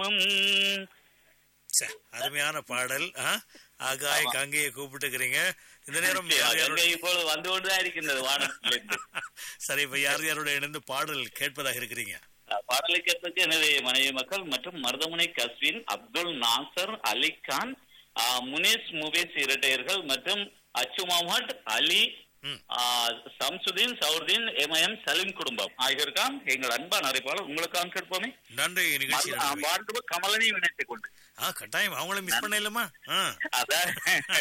குங்குமம் ச்சே, அருமையான பாடல் ஆ? ஆகாய காங்கையை கூப்பிட்டுக்கிறீங்க இந்த நேரம் யார் யாரோட எங்க இப்பொழுது வந்து கொண்டுதான் இருக்கின்றது வானத்திலிருந்து சரி இப்ப யார் யாரோட இணைந்து பாடல் கேட்பதாக இருக்கிறீங்க பாடலை கேட்பதற்கு எனது மனைவி மக்கள் மற்றும் மருதமுனை கஸ்வின் அப்துல் நாசர் அலி கான் ஆ, முனேஷ் முவேஸ் இரட்டையர்கள் மற்றும் அச்சு முகமது அலி ம். ஆ, சம்சுதீன் சவுர்தீன் எம்ஐஎம் சலீம் குடும்பம் ஆகியோருக்காம் எங்கள் அன்பான அறிவாளர் உங்களுக்காக கேட்போமே நன்றி நிகழ்ச்சி வாழ்வு கமலனையும் இணைத்துக் கொண்டு ஆ கட்டாயம் அவங்கள மிஸ் பண்ண இல்லமா ஆ அதான்